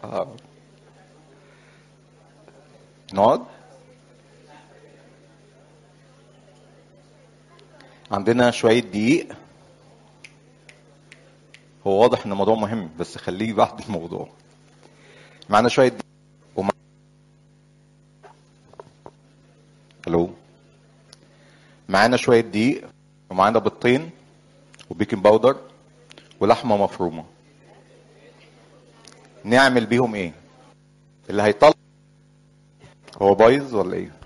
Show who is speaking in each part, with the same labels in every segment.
Speaker 1: آه. نقعد عندنا شوية دقيق هو واضح ان الموضوع مهم بس خليه بعد الموضوع معانا شوية دقيق ومع... الو معانا شوية دقيق ومعانا بيضتين وبيكنج باودر ولحمة مفرومة نعمل بيهم ايه اللي هيطلع هو بايظ ولا ايه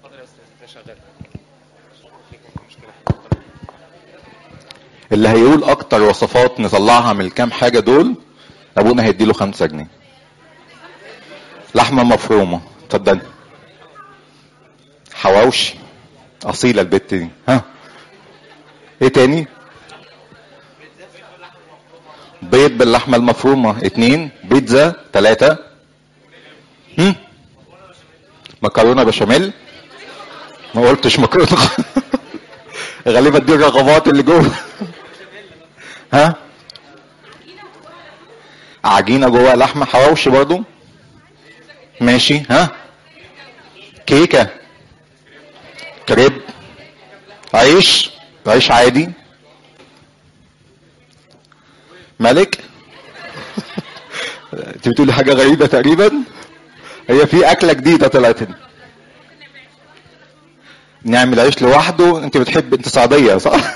Speaker 1: اللي هيقول اكتر وصفات نطلعها من الكام حاجة دول ابونا هيديله خمسة جنيه لحمة مفرومة اتفضلي حواوشي اصيلة البت دي ها ايه تاني بيض باللحمة المفرومة اتنين بيتزا تلاتة هم؟ مكرونة بشاميل ما قلتش مكرونة غالبا دي الرغبات اللي جوه ها عجينة جوه لحمة حواوشي برضو ماشي ها كيكة كريب عيش عيش عادي ملك انت بتقولي حاجة غريبة تقريبا هي في أكلة جديدة طلعت هنا نعمل عيش لوحده انت بتحب انت صعيدية صح؟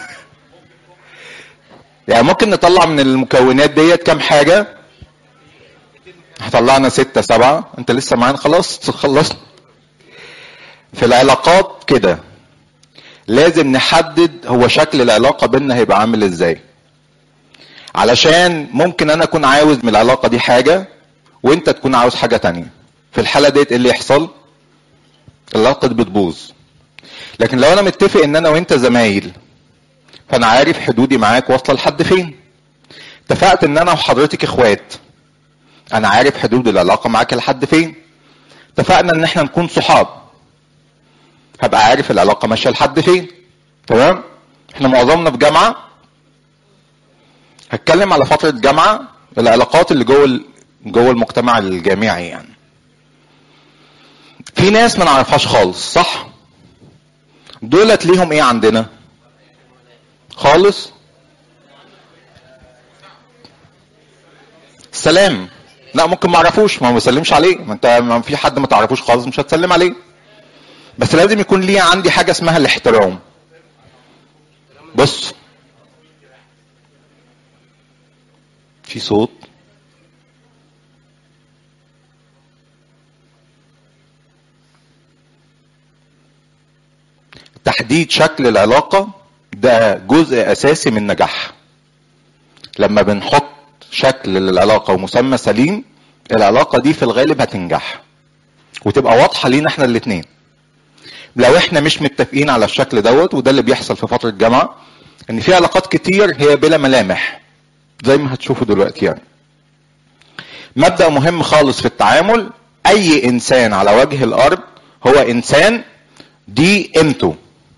Speaker 1: يعني ممكن نطلع من المكونات ديت كام حاجة هطلعنا ستة سبعة انت لسه معانا خلاص خلصنا في العلاقات كده لازم نحدد هو شكل العلاقة بيننا هيبقى عامل ازاي علشان ممكن انا اكون عاوز من العلاقة دي حاجة وانت تكون عاوز حاجة تانية في الحالة ديت ايه اللي يحصل العلاقة دي بتبوظ لكن لو انا متفق ان انا وانت زمايل فانا عارف حدودي معاك واصله لحد فين اتفقت ان انا وحضرتك اخوات انا عارف حدود العلاقه معاك لحد فين اتفقنا ان احنا نكون صحاب هبقى عارف العلاقه ماشيه لحد فين تمام احنا معظمنا في جامعه هتكلم على فتره جامعه العلاقات اللي جوه ال- جوه المجتمع الجامعي يعني في ناس ما نعرفهاش خالص صح دولت ليهم ايه عندنا خالص سلام لا ممكن ما اعرفوش ما بسلمش عليه ما انت ما في حد ما تعرفوش خالص مش هتسلم عليه بس لازم يكون ليه عندي حاجه اسمها الاحترام بص في صوت تحديد شكل العلاقة ده جزء أساسي من نجاحها لما بنحط شكل للعلاقة ومسمى سليم العلاقة دي في الغالب هتنجح وتبقى واضحة لينا احنا الاتنين لو احنا مش متفقين على الشكل دوت وده اللي بيحصل في فترة الجامعة ان في علاقات كتير هي بلا ملامح زي ما هتشوفوا دلوقتي يعني مبدأ مهم خالص في التعامل اي انسان على وجه الارض هو انسان دي قيمته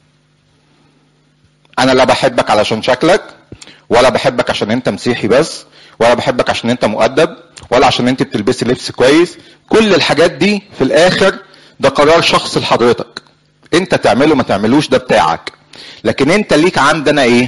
Speaker 1: انا لا بحبك علشان شكلك ولا بحبك عشان انت مسيحي بس ولا بحبك عشان انت مؤدب ولا عشان انت بتلبسي لبس كويس كل الحاجات دي في الاخر ده قرار شخص لحضرتك انت تعمله ما تعملوش ده بتاعك لكن انت ليك عندنا ايه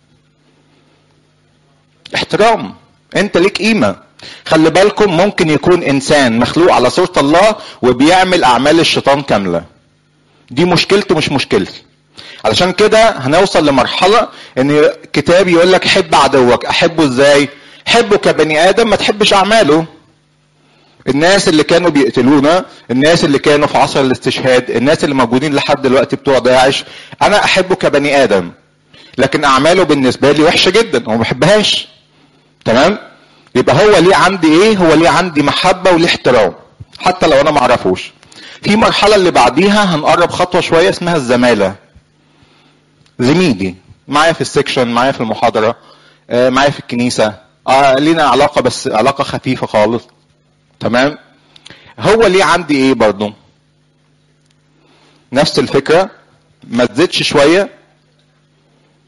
Speaker 1: احترام انت ليك قيمه خلي بالكم ممكن يكون انسان مخلوق على صوره الله وبيعمل اعمال الشيطان كامله دي مشكلته مش مشكلتي علشان كده هنوصل لمرحلة ان كتاب يقول لك حب عدوك احبه ازاي حبه كبني ادم ما تحبش اعماله الناس اللي كانوا بيقتلونا الناس اللي كانوا في عصر الاستشهاد الناس اللي موجودين لحد دلوقتي بتوع داعش انا احبه كبني ادم لكن اعماله بالنسبة لي وحشة جدا وما بحبهاش تمام يبقى هو ليه عندي ايه هو ليه عندي محبة وليه احترام حتى لو انا معرفوش في مرحلة اللي بعديها هنقرب خطوة شوية اسمها الزمالة زميلي معايا في السكشن معايا في المحاضرة آه، معايا في الكنيسة آه لينا علاقة بس علاقة خفيفة خالص تمام هو ليه عندي ايه برضو نفس الفكرة ما تزيدش شوية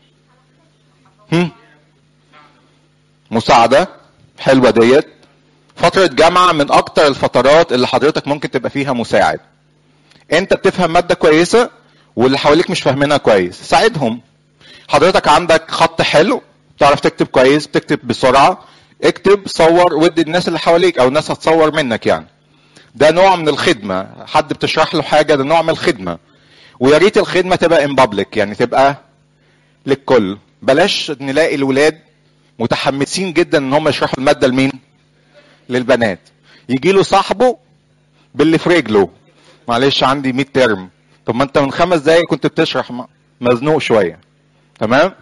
Speaker 1: هم؟ مساعدة حلوة ديت فترة جامعة من أكتر الفترات اللي حضرتك ممكن تبقى فيها مساعد. أنت بتفهم مادة كويسة واللي حواليك مش فاهمينها كويس، ساعدهم. حضرتك عندك خط حلو، بتعرف تكتب كويس، بتكتب بسرعة، اكتب صور ودي الناس اللي حواليك أو الناس هتصور منك يعني. ده نوع من الخدمة، حد بتشرح له حاجة ده نوع من الخدمة. ويا ريت الخدمة تبقى ان بابليك يعني تبقى للكل. بلاش نلاقي الولاد متحمسين جدا ان هم يشرحوا المادة لمين؟ للبنات يجي له صاحبه باللي في رجله معلش عندي 100 ترم طب ما انت من خمس دقايق كنت بتشرح م- مزنوق شويه تمام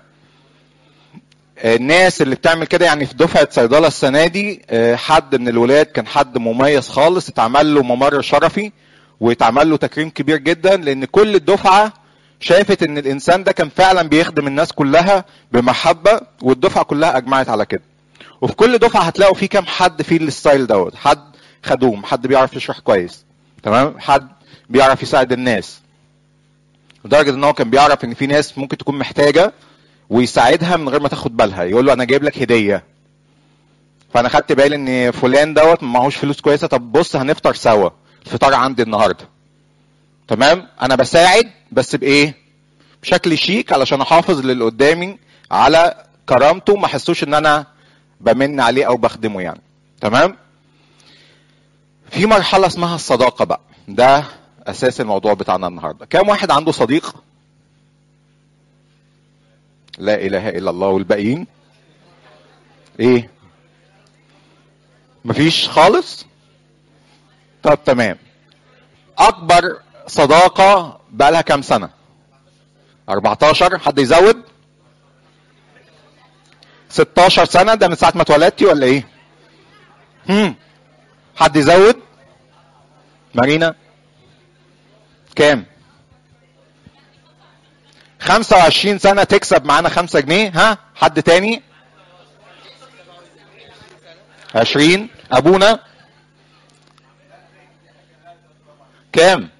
Speaker 1: الناس اللي بتعمل كده يعني في دفعه صيدله السنه دي آه، حد من الولاد كان حد مميز خالص اتعمل له ممر شرفي واتعمل له تكريم كبير جدا لان كل الدفعه شافت ان الانسان ده كان فعلا بيخدم الناس كلها بمحبه والدفعه كلها اجمعت على كده وفي كل دفعه هتلاقوا في كام حد فيه الستايل دوت حد خدوم حد بيعرف يشرح كويس تمام حد بيعرف يساعد الناس لدرجه ان هو كان بيعرف ان في ناس ممكن تكون محتاجه ويساعدها من غير ما تاخد بالها يقول له انا جايب لك هديه فانا خدت بالي ان فلان دوت معهوش فلوس كويسه طب بص هنفطر سوا الفطار عندي النهارده تمام انا بساعد بس بايه بشكل شيك علشان احافظ للي قدامي على كرامته ما احسوش ان انا بمن عليه او بخدمه يعني تمام في مرحله اسمها الصداقه بقى ده اساس الموضوع بتاعنا النهارده كم واحد عنده صديق لا اله الا الله والباقيين ايه مفيش خالص طب تمام اكبر صداقه بقى لها كام سنه 14 حد يزود 16 سنه ده من ساعه ما اتولدتي ولا ايه هم حد يزود مارينا كام 25 سنه تكسب معانا 5 جنيه ها حد تاني 20 ابونا كام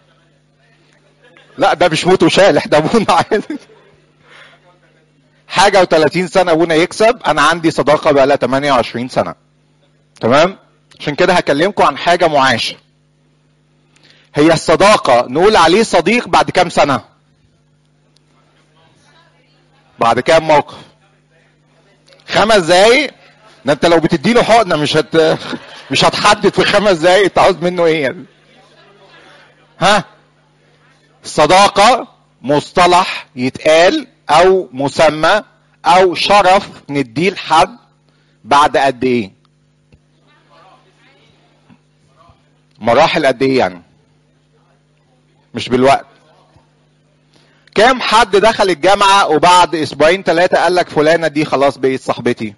Speaker 1: لا ده مش موت وشالح ده ابونا عادي حاجه و30 سنه ابونا يكسب انا عندي صداقه بقى لها 28 سنه تمام عشان كده هكلمكم عن حاجه معاشه هي الصداقه نقول عليه صديق بعد كام سنه بعد كام موقف خمس دقايق ده انت لو بتديله حقنه مش هت مش هتحدد في خمس دقايق انت عاوز منه ايه يعني ها الصداقه مصطلح يتقال او مسمى او شرف نديه لحد بعد قد ايه مراحل قد ايه يعني مش بالوقت كام حد دخل الجامعة وبعد اسبوعين ثلاثة قال لك فلانة دي خلاص بقت صاحبتي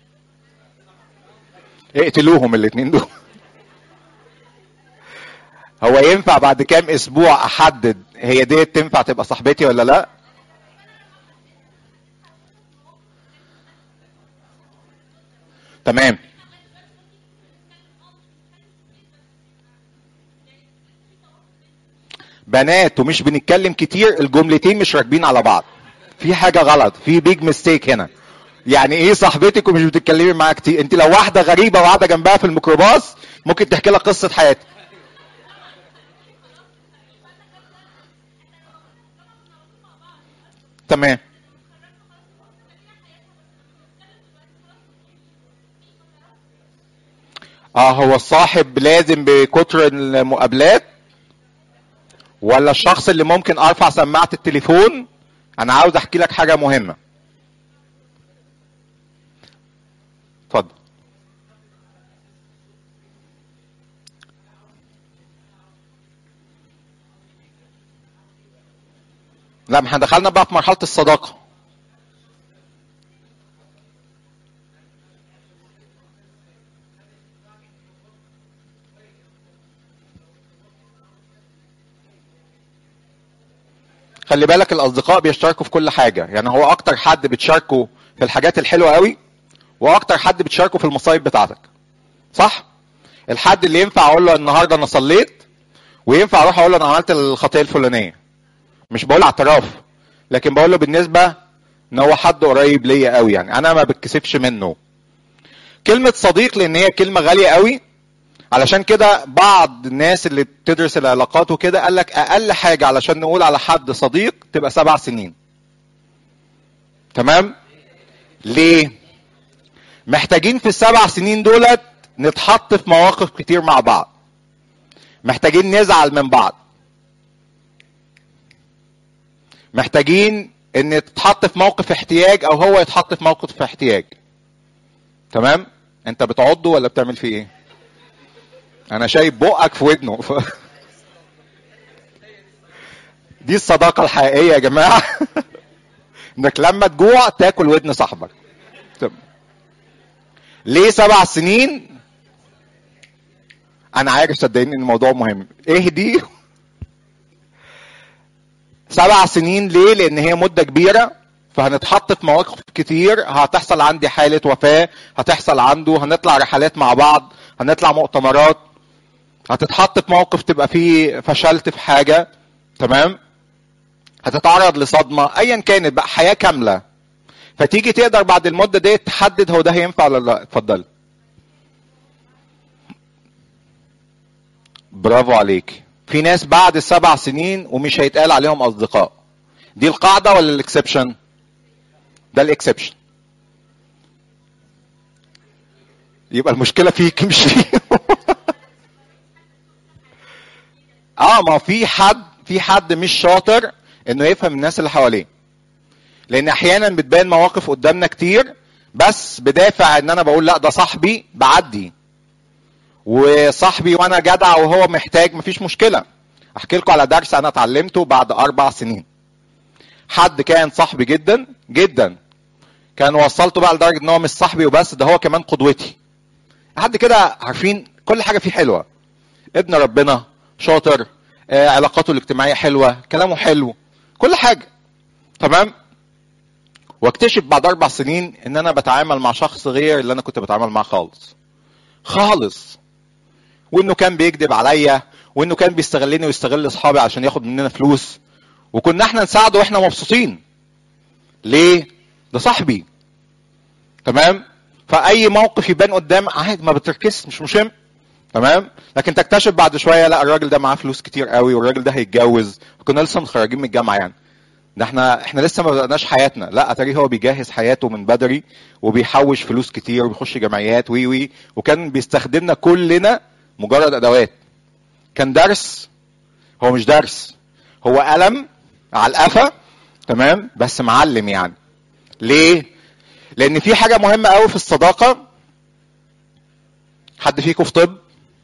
Speaker 1: اقتلوهم الاتنين دول هو ينفع بعد كام اسبوع احدد هي دي تنفع تبقى صاحبتي ولا لا تمام بنات ومش بنتكلم كتير الجملتين مش راكبين على بعض في حاجه غلط في بيج ميستيك هنا يعني ايه صاحبتك ومش بتتكلمي معاها كتير انت لو واحده غريبه وقاعده جنبها في الميكروباص ممكن تحكي لك قصه حياتك تمام اه هو الصاحب لازم بكتر المقابلات ولا الشخص اللي ممكن ارفع سماعه التليفون انا عاوز احكي لك حاجه مهمه اتفضل لا ما احنا دخلنا بقى في مرحله الصداقه خلي بالك الاصدقاء بيشتركوا في كل حاجه يعني هو اكتر حد بتشاركه في الحاجات الحلوه قوي واكتر حد بتشاركه في المصايب بتاعتك صح الحد اللي ينفع اقول له النهارده انا صليت وينفع اروح اقول له انا عملت الخطيه الفلانيه مش بقول اعتراف لكن بقول له بالنسبه ان هو حد قريب ليا قوي يعني انا ما بتكسفش منه كلمة صديق لان هي كلمة غالية قوي علشان كده بعض الناس اللي بتدرس العلاقات وكده قال لك اقل حاجة علشان نقول على حد صديق تبقى سبع سنين تمام ليه محتاجين في السبع سنين دولت نتحط في مواقف كتير مع بعض محتاجين نزعل من بعض محتاجين ان تتحط في موقف احتياج او هو يتحط في موقف احتياج تمام انت بتعضه ولا بتعمل فيه ايه انا شايف بقك في ودنه ف... دي الصداقة الحقيقية يا جماعة انك لما تجوع تاكل ودن صاحبك تمام. ليه سبع سنين انا عارف صدقني ان الموضوع مهم اهدي سبع سنين ليه لان هي مدة كبيرة فهنتحط في مواقف كتير هتحصل عندي حالة وفاة هتحصل عنده هنطلع رحلات مع بعض هنطلع مؤتمرات هتتحط في موقف تبقى فيه فشلت في حاجة تمام هتتعرض لصدمة ايا كانت بقى حياة كاملة فتيجي تقدر بعد المدة دي تحدد هو ده هينفع ولا لا اتفضل برافو عليك في ناس بعد السبع سنين ومش هيتقال عليهم اصدقاء دي القاعدة ولا الاكسبشن ده الاكسبشن يبقى المشكلة فيك مش فيه اه ما في حد في حد مش شاطر انه يفهم الناس اللي حواليه لان احيانا بتبان مواقف قدامنا كتير بس بدافع ان انا بقول لا ده صاحبي بعدي وصاحبي وانا جدع وهو محتاج مفيش مشكله احكي لكم على درس انا اتعلمته بعد اربع سنين حد كان صاحبي جدا جدا كان وصلته بقى لدرجه ان هو مش صاحبي وبس ده هو كمان قدوتي حد كده عارفين كل حاجه فيه حلوه ابن ربنا شاطر آه، علاقاته الاجتماعيه حلوه كلامه حلو كل حاجه تمام واكتشف بعد اربع سنين ان انا بتعامل مع شخص غير اللي انا كنت بتعامل معاه خالص خالص وانه كان بيكذب عليا وانه كان بيستغلني ويستغل اصحابي عشان ياخد مننا فلوس وكنا احنا نساعده واحنا مبسوطين ليه ده صاحبي تمام فاي موقف يبان قدام عادي ما بتركز مش مهم تمام لكن تكتشف بعد شويه لا الراجل ده معاه فلوس كتير قوي والراجل ده هيتجوز كنا لسه متخرجين من الجامعه يعني ده احنا احنا لسه ما بدأناش حياتنا لا اتاري هو بيجهز حياته من بدري وبيحوش فلوس كتير وبيخش جمعيات وي وي وكان بيستخدمنا كلنا مجرد ادوات كان درس هو مش درس هو قلم على القفا تمام بس معلم يعني ليه لان في حاجه مهمه قوي في الصداقه حد فيكم في طب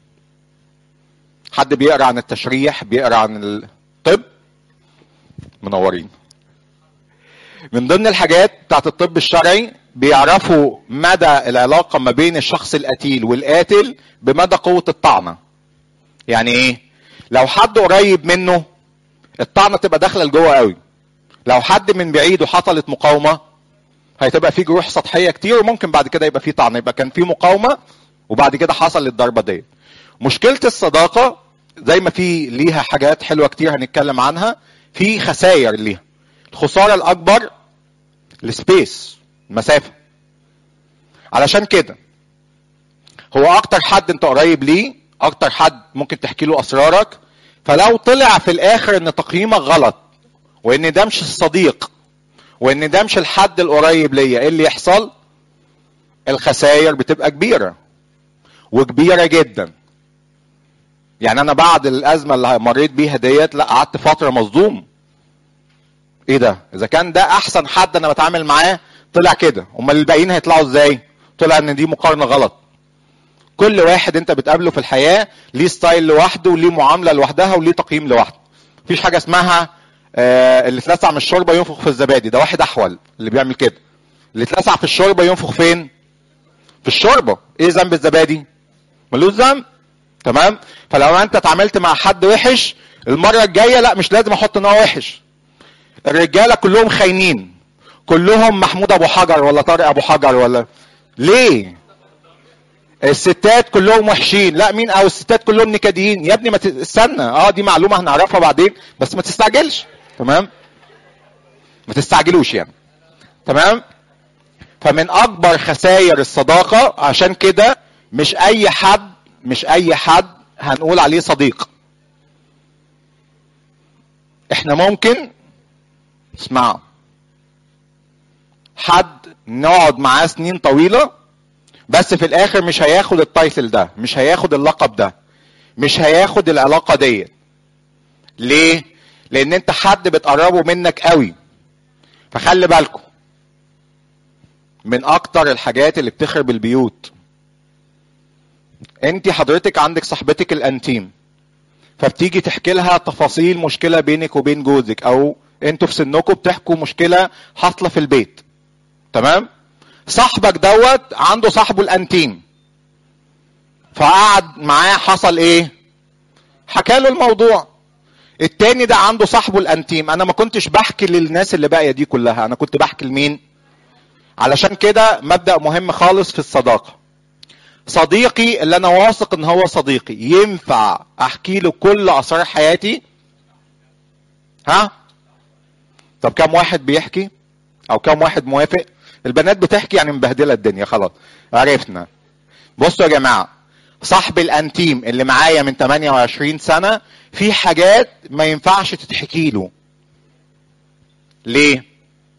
Speaker 1: حد بيقرا عن التشريح بيقرا عن الطب منورين من ضمن الحاجات بتاعت الطب الشرعي بيعرفوا مدى العلاقه ما بين الشخص القتيل والقاتل بمدى قوه الطعنه يعني ايه لو حد قريب منه الطعنه تبقى داخله لجوه قوي لو حد من بعيد وحصلت مقاومه هتبقى في جروح سطحيه كتير وممكن بعد كده يبقى في طعن يبقى كان في مقاومه وبعد كده حصل الضربه دي مشكله الصداقه زي ما في ليها حاجات حلوه كتير هنتكلم عنها في خسائر ليها الخساره الاكبر السبيس المسافه علشان كده هو اكتر حد انت قريب ليه اكتر حد ممكن تحكي له اسرارك فلو طلع في الاخر ان تقييمك غلط وان ده مش الصديق وان ده مش الحد القريب ليا ايه اللي يحصل الخسائر بتبقى كبيره وكبيره جدا يعني انا بعد الازمه اللي مريت بيها ديت لا قعدت فتره مصدوم ايه ده اذا كان ده احسن حد انا بتعامل معاه طلع كده امال الباقيين هيطلعوا ازاي طلع ان دي مقارنه غلط كل واحد انت بتقابله في الحياه ليه ستايل لوحده وليه معامله لوحدها وليه تقييم لوحده مفيش حاجه اسمها آه اللي اتلسع من الشوربه ينفخ في الزبادي ده واحد احول اللي بيعمل كده اللي اتلسع في الشوربه ينفخ فين في الشوربه ايه ذنب الزبادي ملوش ذنب تمام فلو انت اتعاملت مع حد وحش المره الجايه لا مش لازم احط ان هو وحش الرجاله كلهم خاينين كلهم محمود ابو حجر ولا طارق ابو حجر ولا ليه الستات كلهم وحشين لا مين او الستات كلهم نكديين يا ابني ما تستنى اه دي معلومه هنعرفها بعدين بس ما تستعجلش تمام ما تستعجلوش يعني تمام فمن اكبر خسائر الصداقه عشان كده مش اي حد مش اي حد هنقول عليه صديق احنا ممكن اسمعوا حد نقعد معاه سنين طويله بس في الاخر مش هياخد التايتل ده مش هياخد اللقب ده مش هياخد العلاقه ديت ليه لان انت حد بتقربه منك قوي فخلي بالكم من اكتر الحاجات اللي بتخرب البيوت انت حضرتك عندك صاحبتك الانتيم فبتيجي تحكي لها تفاصيل مشكله بينك وبين جوزك او انتوا في سنكم بتحكوا مشكله حاصله في البيت تمام صاحبك دوت عنده صاحبه الانتيم فقعد معاه حصل ايه حكى له الموضوع التاني ده عنده صاحبه الانتيم انا ما كنتش بحكي للناس اللي باقيه دي كلها انا كنت بحكي لمين علشان كده مبدا مهم خالص في الصداقه صديقي اللي انا واثق ان هو صديقي ينفع احكي له كل اسرار حياتي ها طب كم واحد بيحكي او كم واحد موافق البنات بتحكي يعني مبهدله الدنيا خلاص عرفنا بصوا يا جماعه صاحب الانتيم اللي معايا من 28 سنه في حاجات ما ينفعش تتحكي له ليه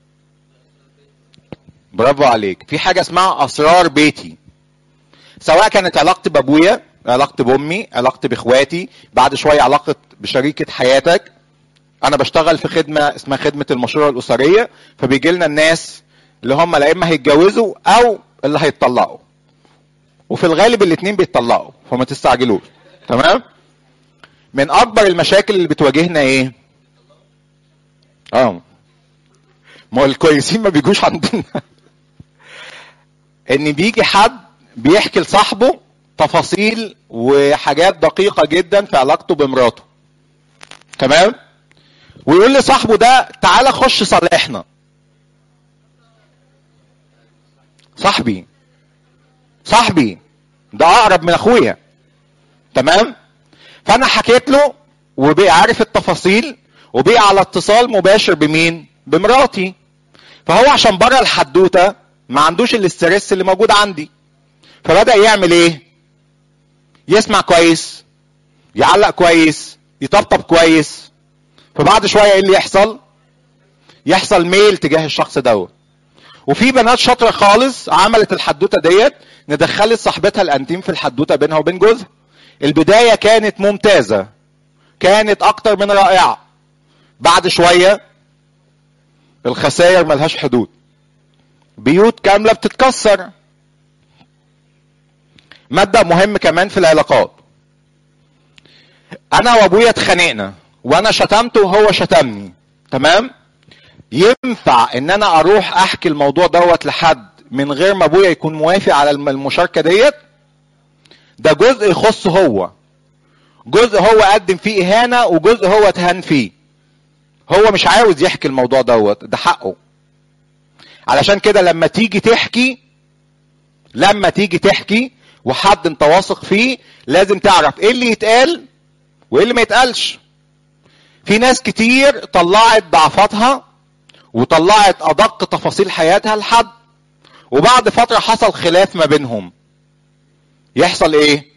Speaker 1: برافو عليك في حاجه اسمها اسرار بيتي سواء كانت علاقتي بابويا علاقتي بامي علاقتي باخواتي بعد شويه علاقه بشريكه حياتك انا بشتغل في خدمه اسمها خدمه المشروع الاسريه فبيجي لنا الناس اللي هم لا اما هيتجوزوا او اللي هيتطلقوا وفي الغالب الاثنين بيتطلقوا فما تستعجلوش تمام من اكبر المشاكل اللي بتواجهنا ايه اه ما هو الكويسين ما بيجوش عندنا ان بيجي حد بيحكي لصاحبه تفاصيل وحاجات دقيقة جدا في علاقته بمراته تمام ويقول لصاحبه ده تعالى خش صالحنا صاحبي صاحبي ده اقرب من اخويا تمام فانا حكيت له وبقى عارف التفاصيل وبقى على اتصال مباشر بمين بمراتي فهو عشان بره الحدوته ما عندوش الاسترس اللي موجود عندي فبدا يعمل ايه يسمع كويس يعلق كويس يطبطب كويس فبعد شويه ايه اللي يحصل يحصل ميل تجاه الشخص دوت وفي بنات شاطره خالص عملت الحدوته ديت ندخلت صاحبتها الانتيم في الحدوته بينها وبين جوزها البدايه كانت ممتازه كانت اكتر من رائعه بعد شويه الخسائر ملهاش حدود بيوت كامله بتتكسر مبدا مهم كمان في العلاقات انا وابويا اتخانقنا وانا شتمته وهو شتمني تمام ينفع ان انا اروح احكي الموضوع دوت لحد من غير ما ابويا يكون موافق على المشاركه ديت ده جزء يخصه هو جزء هو قدم فيه اهانه وجزء هو اتهان فيه هو مش عاوز يحكي الموضوع دوت ده حقه علشان كده لما تيجي تحكي لما تيجي تحكي وحد انت واثق فيه لازم تعرف ايه اللي يتقال وايه اللي ما يتقالش في ناس كتير طلعت ضعفاتها وطلعت ادق تفاصيل حياتها لحد وبعد فتره حصل خلاف ما بينهم يحصل ايه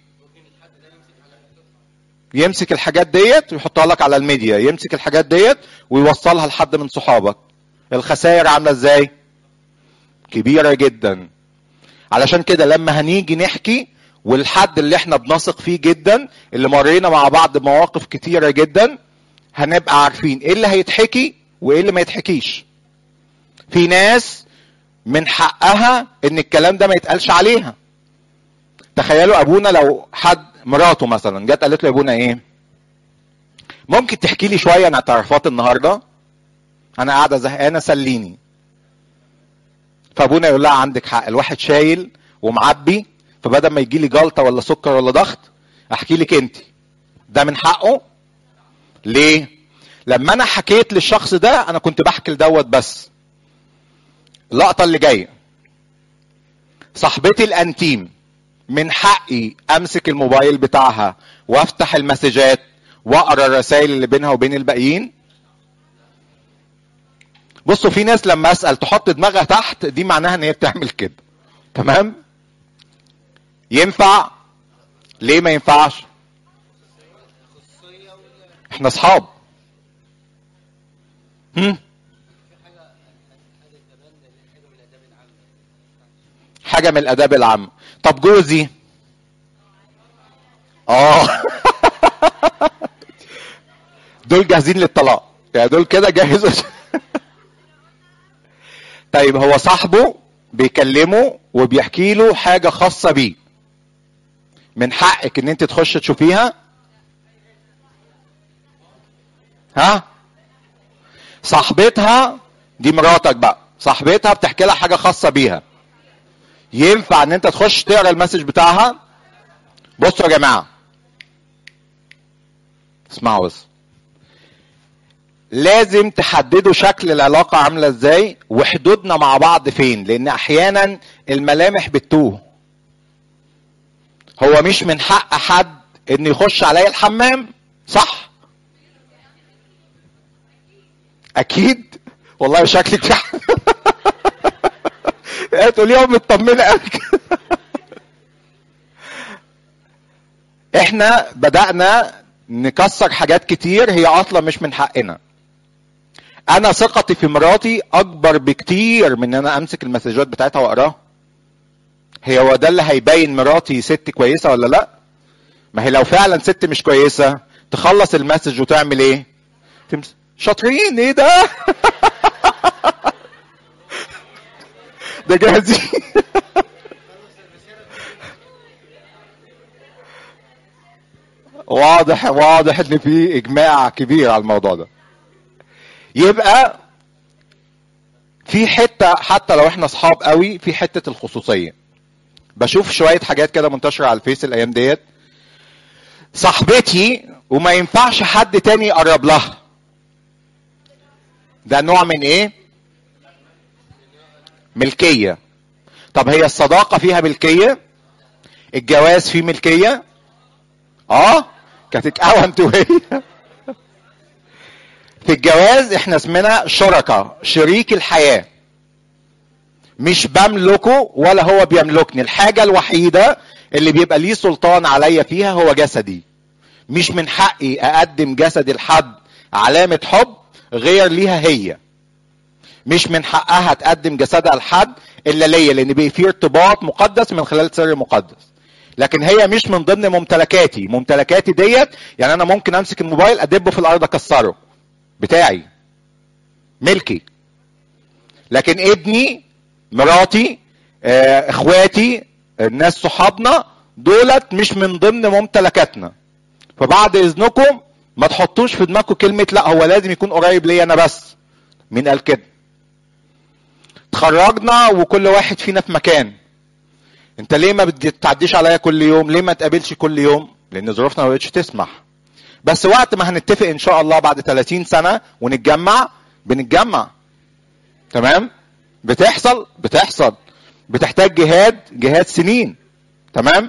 Speaker 1: يمسك الحاجات ديت ويحطها لك على الميديا يمسك الحاجات ديت ويوصلها لحد من صحابك الخسائر عامله ازاي كبيره جدا علشان كده لما هنيجي نحكي والحد اللي احنا بنثق فيه جدا اللي مرينا مع بعض مواقف كتيره جدا هنبقى عارفين ايه اللي هيتحكي وايه اللي ما يتحكيش في ناس من حقها ان الكلام ده ما يتقالش عليها تخيلوا ابونا لو حد مراته مثلا جت قالت له يا ابونا ايه ممكن تحكي لي شويه عن اعترافات النهارده انا قاعده زهقانه سليني فابونا يقول لها عندك حق الواحد شايل ومعبي فبدل ما يجي لي جلطه ولا سكر ولا ضغط احكي لك انت ده من حقه ليه لما انا حكيت للشخص ده انا كنت بحكي لدوت بس اللقطه اللي جايه صاحبتي الانتيم من حقي امسك الموبايل بتاعها وافتح المسجات واقرا الرسائل اللي بينها وبين الباقيين بصوا في ناس لما اسال تحط دماغها تحت دي معناها ان هي بتعمل كده تمام ينفع ليه ما ينفعش احنا اصحاب هم؟ حاجه من الاداب العامه طب جوزي اه دول جاهزين للطلاق يعني دول كده جاهزوا طيب هو صاحبه بيكلمه وبيحكي له حاجه خاصه بيه من حقك ان انت تخش تشوفيها ها صاحبتها دي مراتك بقى صاحبتها بتحكي لها حاجه خاصه بيها ينفع ان انت تخش تقرا المسج بتاعها بصوا يا جماعه اسمعوا بس لازم تحددوا شكل العلاقة عاملة ازاي وحدودنا مع بعض فين لان احيانا الملامح بتتوه هو مش من حق حد ان يخش عليا الحمام صح اكيد والله شكلك في تقول يوم مطمنه قوي احنا بدأنا نكسر حاجات كتير هي اصلا مش من حقنا انا ثقتي في مراتي اكبر بكتير من ان انا امسك المسجات بتاعتها واقراها هي هو ده اللي هيبين مراتي ست كويسه ولا لا ما هي لو فعلا ست مش كويسه تخلص المسج وتعمل ايه تمس... شاطرين ايه ده ده جاهزين واضح واضح ان في اجماع كبير على الموضوع ده يبقى في حته حتى لو احنا اصحاب قوي في حته الخصوصيه بشوف شويه حاجات كده منتشره على الفيس الايام ديت صاحبتي وما ينفعش حد تاني يقرب لها ده نوع من ايه ملكيه طب هي الصداقه فيها ملكيه الجواز فيه ملكيه اه كانت اتقوى انت وهي في الجواز احنا اسمنا شركة شريك الحياة مش بملكه ولا هو بيملكني الحاجة الوحيدة اللي بيبقى ليه سلطان عليا فيها هو جسدي مش من حقي اقدم جسدي لحد علامة حب غير ليها هي مش من حقها تقدم جسدها لحد الا ليا لان بيبقى في ارتباط مقدس من خلال سر مقدس لكن هي مش من ضمن ممتلكاتي ممتلكاتي ديت يعني انا ممكن امسك الموبايل ادبه في الارض اكسره بتاعي ملكي لكن ابني مراتي آه، اخواتي الناس صحابنا دولت مش من ضمن ممتلكاتنا فبعد اذنكم ما تحطوش في دماغكم كلمه لا هو لازم يكون قريب ليا انا بس مين قال كده تخرجنا وكل واحد فينا في مكان انت ليه ما بتعديش عليا كل يوم ليه ما تقابلش كل يوم لان ظروفنا ما بقتش تسمح بس وقت ما هنتفق ان شاء الله بعد 30 سنه ونتجمع بنتجمع تمام بتحصل بتحصل بتحتاج جهاد جهاد سنين تمام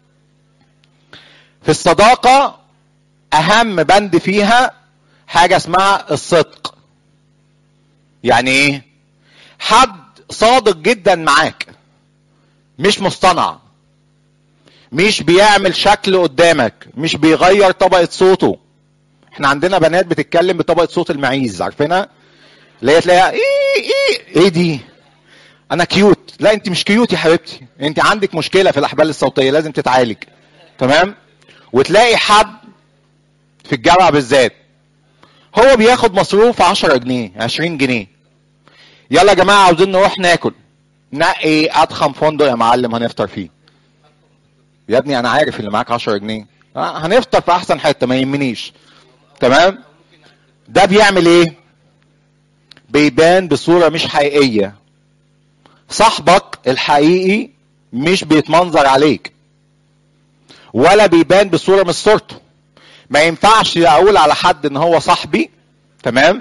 Speaker 1: في الصداقه اهم بند فيها حاجه اسمها الصدق يعني ايه حد صادق جدا معاك مش مصطنع مش بيعمل شكل قدامك مش بيغير طبقة صوته احنا عندنا بنات بتتكلم بطبقة صوت المعيز عارفينها اللي هي تلاقيها ايه ايه ايه دي انا كيوت لا انت مش كيوت يا حبيبتي انت عندك مشكلة في الاحبال الصوتية لازم تتعالج تمام وتلاقي حد في الجامعة بالذات هو بياخد مصروف 10 جنيه 20 جنيه يلا يا جماعة عاوزين نروح ناكل نقي اضخم فندق يا معلم هنفطر فيه يا ابني انا عارف اللي معاك 10 جنيه آه، هنفطر في احسن حته ما يهمنيش تمام ده بيعمل ايه بيبان بصوره مش حقيقيه صاحبك الحقيقي مش بيتمنظر عليك ولا بيبان بصوره مش صورته ما ينفعش اقول على حد ان هو صاحبي تمام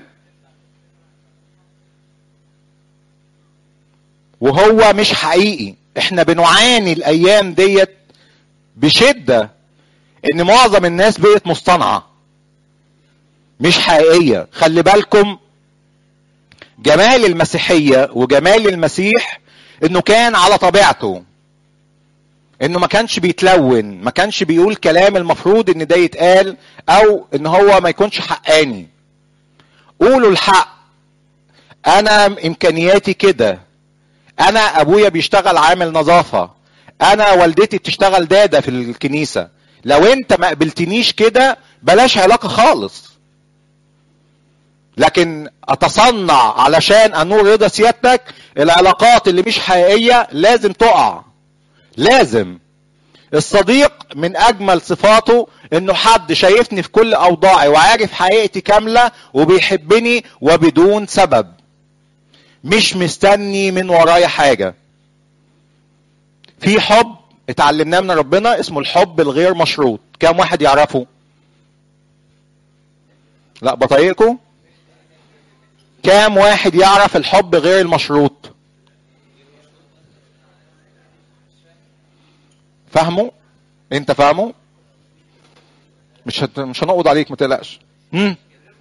Speaker 1: وهو مش حقيقي احنا بنعاني الايام ديت بشده ان معظم الناس بقت مصطنعه مش حقيقيه خلي بالكم جمال المسيحيه وجمال المسيح انه كان على طبيعته انه ما كانش بيتلون ما كانش بيقول كلام المفروض ان ده يتقال او ان هو ما يكونش حقاني قولوا الحق انا امكانياتي كده انا ابويا بيشتغل عامل نظافه انا والدتي بتشتغل داده في الكنيسه لو انت ما قبلتنيش كده بلاش علاقه خالص لكن اتصنع علشان انور رضا سيادتك العلاقات اللي مش حقيقيه لازم تقع لازم الصديق من اجمل صفاته انه حد شايفني في كل اوضاعي وعارف حقيقتي كامله وبيحبني وبدون سبب مش مستني من ورايا حاجه في حب اتعلمناه من ربنا اسمه الحب الغير مشروط كام واحد يعرفه لا بطايقكم كام واحد يعرف الحب غير المشروط فاهمه انت فاهمه مش هت... مش هنقض عليك ما تقلقش امم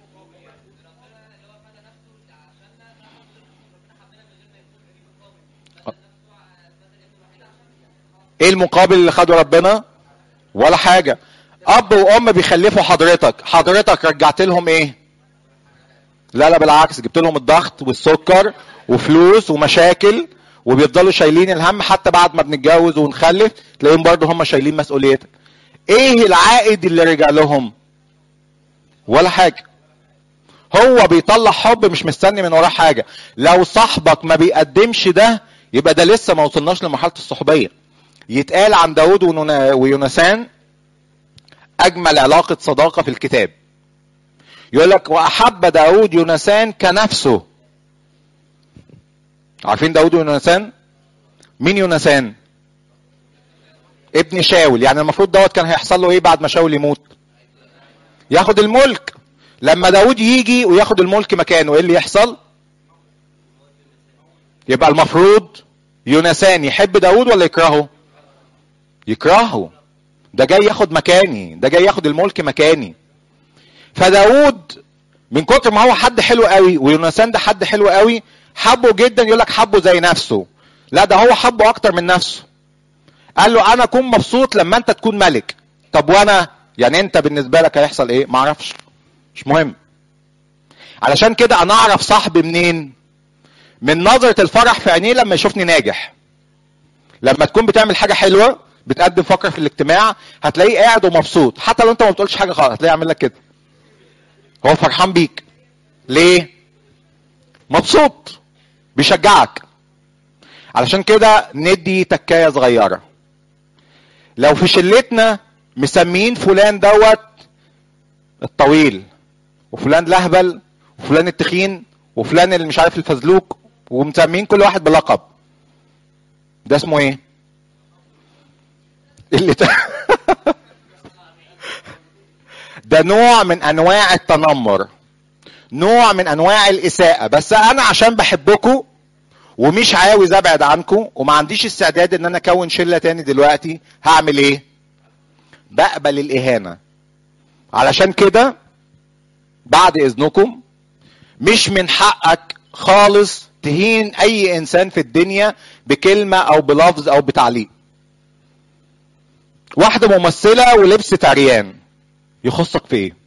Speaker 1: ايه المقابل اللي خده ربنا ولا حاجه اب وام بيخلفوا حضرتك حضرتك رجعت لهم ايه لا لا بالعكس جبت لهم الضغط والسكر وفلوس ومشاكل وبيفضلوا شايلين الهم حتى بعد ما بنتجوز ونخلف تلاقيهم برضه هم شايلين مسؤوليتك ايه العائد اللي رجع لهم ولا حاجه هو بيطلع حب مش مستني من وراه حاجه لو صاحبك ما بيقدمش ده يبقى ده لسه ما وصلناش لمرحله الصحوبيه يتقال عن داود ويونسان اجمل علاقه صداقه في الكتاب يقول لك واحب داود يونسان كنفسه عارفين داود ويونسان مين يونسان ابن شاول يعني المفروض دوت كان هيحصل له ايه بعد ما شاول يموت ياخد الملك لما داود يجي وياخد الملك مكانه ايه اللي يحصل يبقى المفروض يونسان يحب داود ولا يكرهه يكرهه ده جاي ياخد مكاني ده جاي ياخد الملك مكاني فداود من كتر ما هو حد حلو قوي ويونسان ده حد حلو قوي حبه جدا يقول لك حبه زي نفسه لا ده هو حبه اكتر من نفسه قال له انا اكون مبسوط لما انت تكون ملك طب وانا يعني انت بالنسبه لك هيحصل ايه ما اعرفش مش مهم علشان كده انا اعرف صاحبي منين من نظرة الفرح في عينيه لما يشوفني ناجح لما تكون بتعمل حاجة حلوة بتقدم فقرة في الاجتماع هتلاقيه قاعد ومبسوط حتى لو انت ما بتقولش حاجة خالص هتلاقيه يعمل لك كده هو فرحان بيك ليه مبسوط بيشجعك علشان كده ندي تكايه صغيره لو في شلتنا مسميين فلان دوت الطويل وفلان لهبل وفلان التخين وفلان اللي مش عارف الفزلوك ومسميين كل واحد بلقب ده اسمه ايه اللي ت... ده نوع من انواع التنمر نوع من انواع الاساءه بس انا عشان بحبكم ومش عاوز ابعد عنكم وما عنديش استعداد ان انا اكون شله تاني دلوقتي هعمل ايه بقبل الاهانه علشان كده بعد اذنكم مش من حقك خالص تهين اي انسان في الدنيا بكلمه او بلفظ او بتعليق واحده ممثله ولبست عريان يخصك في ايه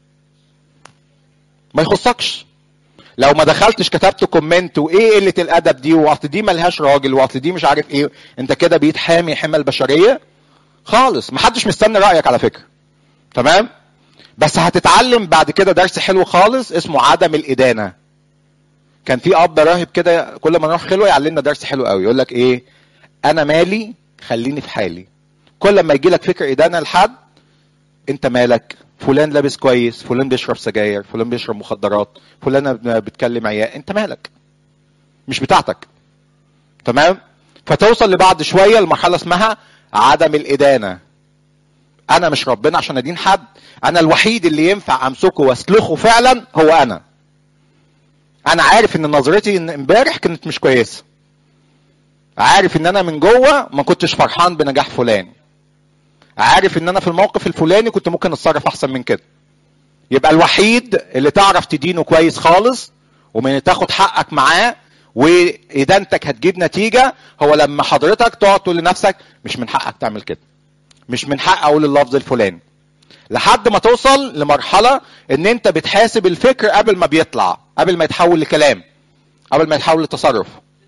Speaker 1: ما يخصكش لو ما دخلتش كتبت كومنت وايه قله الادب دي واصل دي ملهاش راجل واصل دي مش عارف ايه انت كده بقيت حامي حمى البشريه خالص محدش مستني رايك على فكره تمام بس هتتعلم بعد كده درس حلو خالص اسمه عدم الادانه كان في اب راهب كده كل ما نروح خلوه يعلمنا درس حلو قوي يقول لك ايه انا مالي خليني في حالي كل ما يجي لك فكر ادانه لحد انت مالك فلان لابس كويس فلان بيشرب سجاير فلان بيشرب مخدرات فلان بتكلم عيال انت مالك مش بتاعتك تمام فتوصل لبعد شويه لمرحله اسمها عدم الادانه انا مش ربنا عشان ادين حد انا الوحيد اللي ينفع امسكه واسلخه فعلا هو انا انا عارف ان نظرتي ان امبارح كانت مش كويسه عارف ان انا من جوه ما كنتش فرحان بنجاح فلان عارف ان انا في الموقف الفلاني كنت ممكن اتصرف احسن من كده يبقى الوحيد اللي تعرف تدينه كويس خالص ومن تاخد حقك معاه وادانتك هتجيب نتيجه هو لما حضرتك تقعد تقول لنفسك مش من حقك تعمل كده مش من حق اقول اللفظ الفلاني لحد ما توصل لمرحله ان انت بتحاسب الفكر قبل ما بيطلع قبل ما يتحول لكلام قبل ما يتحول لتصرف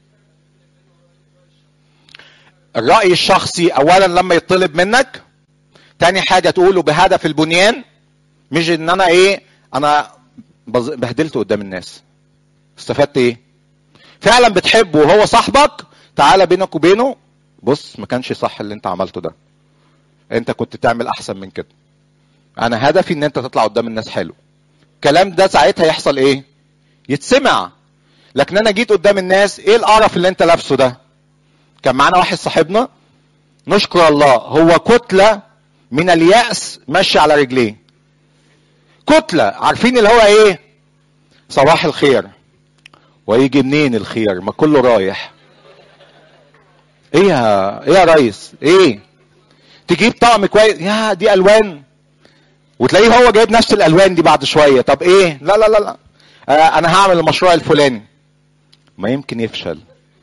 Speaker 1: الرأي الشخصي اولا لما يطلب منك تاني حاجة تقوله بهدف البنيان مش ان انا ايه انا بز- بهدلته قدام الناس استفدت ايه فعلا بتحبه وهو صاحبك تعالى بينك وبينه بص ما كانش صح اللي انت عملته ده انت كنت تعمل احسن من كده انا هدفي ان انت تطلع قدام الناس حلو الكلام ده ساعتها يحصل ايه يتسمع لكن انا جيت قدام الناس ايه القرف اللي انت لابسه ده كان معانا واحد صاحبنا نشكر الله هو كتلة من اليأس ماشي على رجليه كتلة عارفين اللي هو ايه صباح الخير ويجي منين الخير ما كله رايح ايه يا ايه يا ريس ايه تجيب طقم كويس يا دي الوان وتلاقيه هو جايب نفس الالوان دي بعد شويه طب ايه لا لا لا لا آه انا هعمل المشروع الفلاني ما يمكن يفشل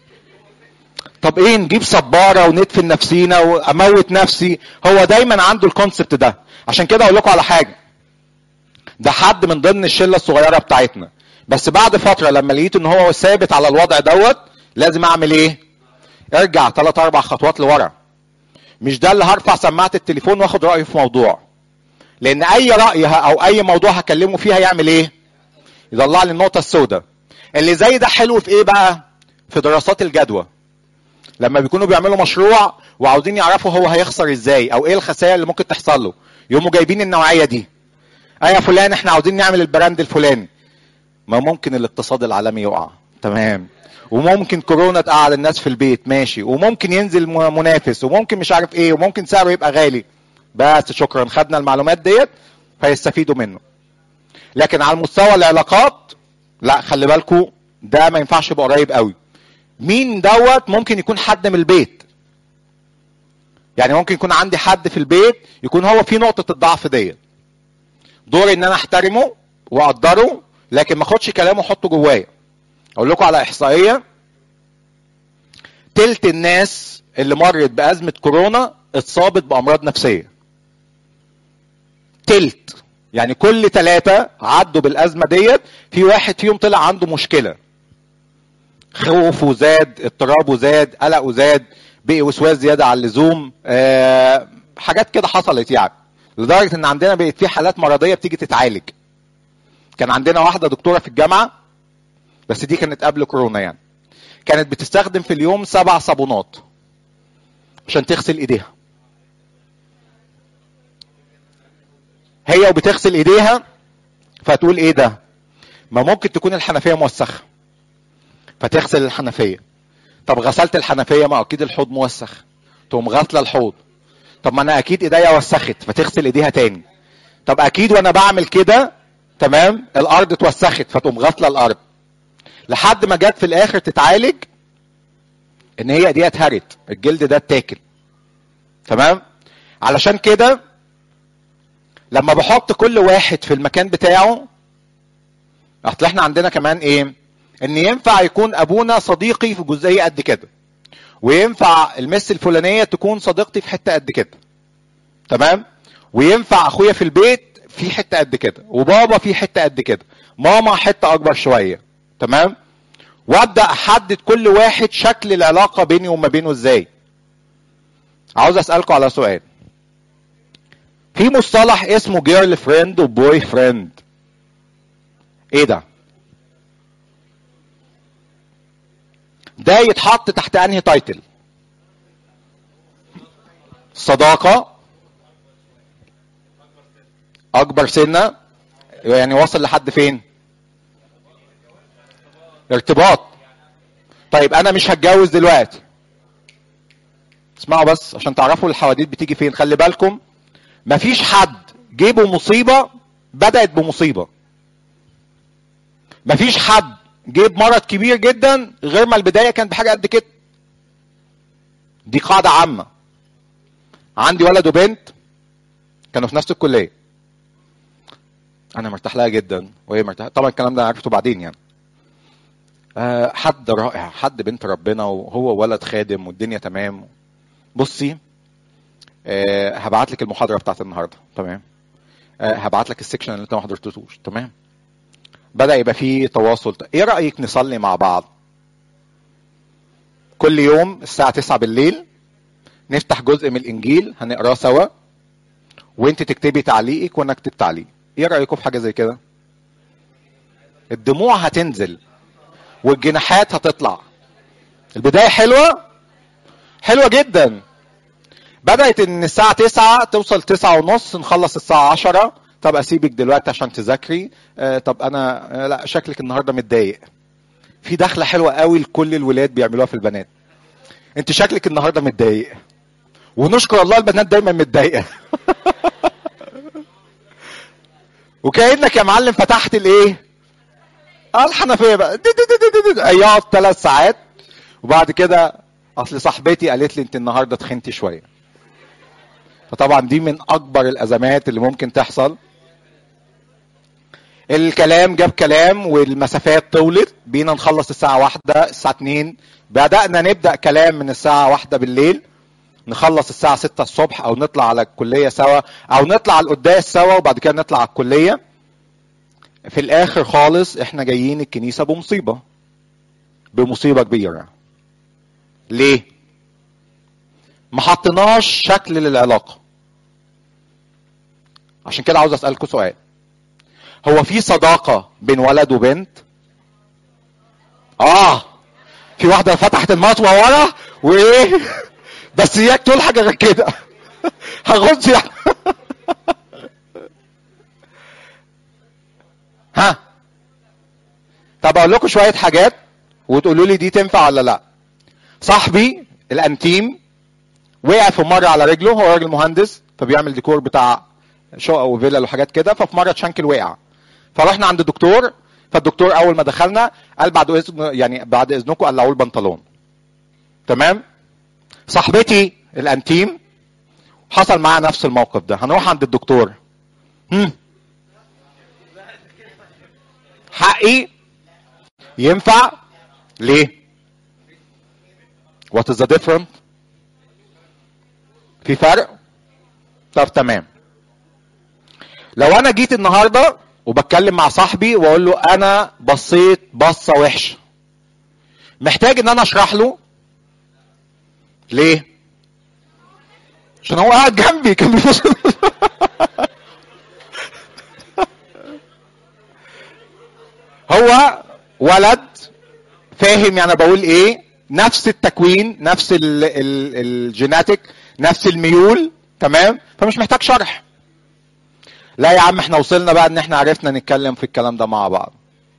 Speaker 1: طب ايه نجيب صباره وندفن نفسينا واموت نفسي هو دايما عنده الكونسبت ده عشان كده اقول لكم على حاجه ده حد من ضمن الشله الصغيره بتاعتنا بس بعد فتره لما لقيت ان هو ثابت على الوضع دوت لازم اعمل ايه ارجع ثلاث اربع خطوات لورا مش ده اللي هرفع سماعه التليفون واخد رايه في موضوع لان اي راي ه- او اي موضوع هكلمه فيه هيعمل ايه يطلع لي النقطه السوداء اللي زي ده حلو في ايه بقى في دراسات الجدوى لما بيكونوا بيعملوا مشروع وعاوزين يعرفوا هو هيخسر ازاي او ايه الخسائر اللي ممكن تحصل له يقوموا جايبين النوعيه دي اي يا فلان احنا عاوزين نعمل البراند الفلاني ما ممكن الاقتصاد العالمي يقع تمام وممكن كورونا تقعد الناس في البيت ماشي وممكن ينزل م- منافس وممكن مش عارف ايه وممكن سعره يبقى غالي بس شكرا خدنا المعلومات ديت فيستفيدوا منه لكن على المستوى العلاقات لا خلي بالكم ده ما ينفعش يبقى قريب قوي مين دوت ممكن يكون حد من البيت يعني ممكن يكون عندي حد في البيت يكون هو في نقطة الضعف ديت دوري ان انا احترمه واقدره لكن ما اخدش كلامه واحطه جوايا اقول لكم على احصائية تلت الناس اللي مرت بأزمة كورونا اتصابت بأمراض نفسية تلت يعني كل ثلاثة عدوا بالأزمة ديت في واحد فيهم طلع عنده مشكلة خوفه زاد اضطرابه زاد قلقه زاد بقي وسواس زياده عن اللزوم آه حاجات كده حصلت يعني لدرجه ان عندنا بقت في حالات مرضيه بتيجي تتعالج كان عندنا واحده دكتوره في الجامعه بس دي كانت قبل كورونا يعني كانت بتستخدم في اليوم سبع صابونات عشان تغسل ايديها هي وبتغسل ايديها فتقول ايه ده ما ممكن تكون الحنفيه موسخه فتغسل الحنفيه طب غسلت الحنفيه ما اكيد الحوض موسخ تقوم غاسله الحوض طب ما انا اكيد ايديا وسخت فتغسل ايديها تاني طب اكيد وانا بعمل كده تمام الارض اتوسخت فتقوم غاسله الارض لحد ما جت في الاخر تتعالج ان هي ايديها اتهرت الجلد ده اتاكل تمام علشان كده لما بحط كل واحد في المكان بتاعه اصل احنا عندنا كمان ايه ان ينفع يكون ابونا صديقي في جزئيه قد كده وينفع المس الفلانيه تكون صديقتي في حته قد كده تمام وينفع اخويا في البيت في حته قد كده وبابا في حته قد كده ماما حته اكبر شويه تمام وابدا احدد كل واحد شكل العلاقه بيني وما بينه ازاي عاوز اسالكم على سؤال في مصطلح اسمه جيرل فريند وبوي فريند ايه ده ده يتحط تحت انهي تايتل صداقة اكبر سنة يعني وصل لحد فين ارتباط طيب انا مش هتجوز دلوقتي اسمعوا بس عشان تعرفوا الحواديت بتيجي فين خلي بالكم مفيش حد جيبه مصيبة بدأت بمصيبة مفيش حد جيب مرض كبير جدا غير ما البدايه كانت بحاجه قد كده دي قاعده عامه عندي ولد وبنت كانوا في نفس الكليه انا مرتاح لها جدا وهي مرتاحه طبعا الكلام ده عرفته بعدين يعني آه، حد رائع حد بنت ربنا وهو ولد خادم والدنيا تمام بصي آه، هبعت لك المحاضره بتاعت النهارده تمام آه، هبعت لك السكشن اللي انت ما حضرتوش تمام بدا يبقى فيه تواصل ايه رايك نصلي مع بعض كل يوم الساعه 9 بالليل نفتح جزء من الانجيل هنقراه سوا وانت تكتبي تعليقك وانا اكتب تعليق ايه رايكم في حاجه زي كده الدموع هتنزل والجناحات هتطلع البدايه حلوه حلوه جدا بدات ان الساعه 9 توصل 9 ونص نخلص الساعه 10 طب اسيبك دلوقتي عشان تذاكري آه طب انا آه لا شكلك النهارده متضايق في دخله حلوه قوي لكل الولاد بيعملوها في البنات انت شكلك النهارده متضايق ونشكر الله البنات دايما متضايقه وكانك يا معلم فتحت الايه اه الحنفيه بقى دي دي دي دي دي. يقعد ثلاث ساعات وبعد كده اصل صاحبتي قالت لي انت النهارده تخنتي شويه فطبعا دي من اكبر الازمات اللي ممكن تحصل الكلام جاب كلام والمسافات طولت بينا نخلص الساعة واحدة الساعة اتنين بدأنا نبدأ كلام من الساعة واحدة بالليل نخلص الساعة ستة الصبح أو نطلع على الكلية سوا أو نطلع على القداس سوا وبعد كده نطلع على الكلية في الآخر خالص إحنا جايين الكنيسة بمصيبة بمصيبة كبيرة ليه؟ ما حطيناش شكل للعلاقة عشان كده عاوز أسألكم سؤال هو في صداقة بين ولد وبنت؟ اه في واحدة فتحت المطوة ورا وايه بس اياك تقول حاجة غير كده هغز يعني ها طب اقول لكم شوية حاجات وتقولوا لي دي تنفع ولا لا صاحبي الانتيم وقع في مرة على رجله هو راجل مهندس فبيعمل ديكور بتاع شقق وفيلل وحاجات كده ففي مرة تشنكل وقع فرحنا عند الدكتور فالدكتور اول ما دخلنا قال بعد اذن يعني بعد اذنكم قلعوا البنطلون تمام صاحبتي الانتيم حصل معاها نفس الموقف ده هنروح عند الدكتور هم. حقي ينفع ليه what is the difference في فرق طب تمام لو انا جيت النهارده وبتكلم مع صاحبي واقول له انا بصيت بصه وحشه محتاج ان انا اشرح له ليه عشان هو قاعد جنبي كان بيبص هو ولد فاهم يعني بقول ايه نفس التكوين نفس ال ال الجيناتيك نفس الميول تمام فمش محتاج شرح لا يا عم احنا وصلنا بقى ان احنا عرفنا نتكلم في الكلام ده مع بعض